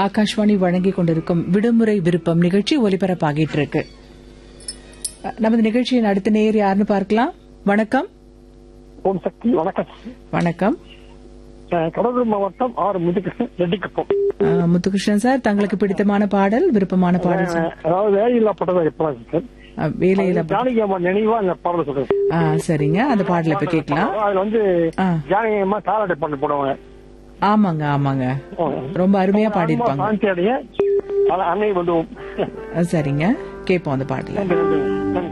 ஆகாஷ்வாணி வழங்கிக் கொண்டிருக்கும் விடுமுறை விருப்பம் நிகழ்ச்சி ஒலிபரப்பாகிட்டு இருக்கு அஹ், நமது நிகழ்ச்சியின் அடுத்த நேர் யாருன்னு பார்க்கலாம் வணக்கம் ஓம் சக்தி வணக்கம் வணக்கம் அஹ் கடலூர் மாவட்டம் ஆறு முதுகிருஷ்ணன் ரெட்டிக்குப்பம் அஹ், முத்துகிருஷ்ணன் சார் தங்களுக்கு பிடித்தமான பாடல் விருப்பமான பாடல் சார். அஹ் அதாவது வேலையில்லா பட்டதாக எப்பலாம் சார் அஹ், வேலையில ஜானகி அம்மா நினைவா அந்த பாடல் சொல்றேன் ஆ, சரிங்க அந்த பாடல இப்ப கேட்கலாம் அதுல வந்து ஆ. ஜானகி அம்மா தாலாட்டை பண்ணி போடுவாங்க ஆமாங்க ஆமாங்க ரொம்ப அருமையா பாடியிருப்பாங்க சாந்தி அடைய அன்னை வந்து அஹ், சரிங்க கேட்போம் அந்த பாடல நன்றி நன்றி நன்றி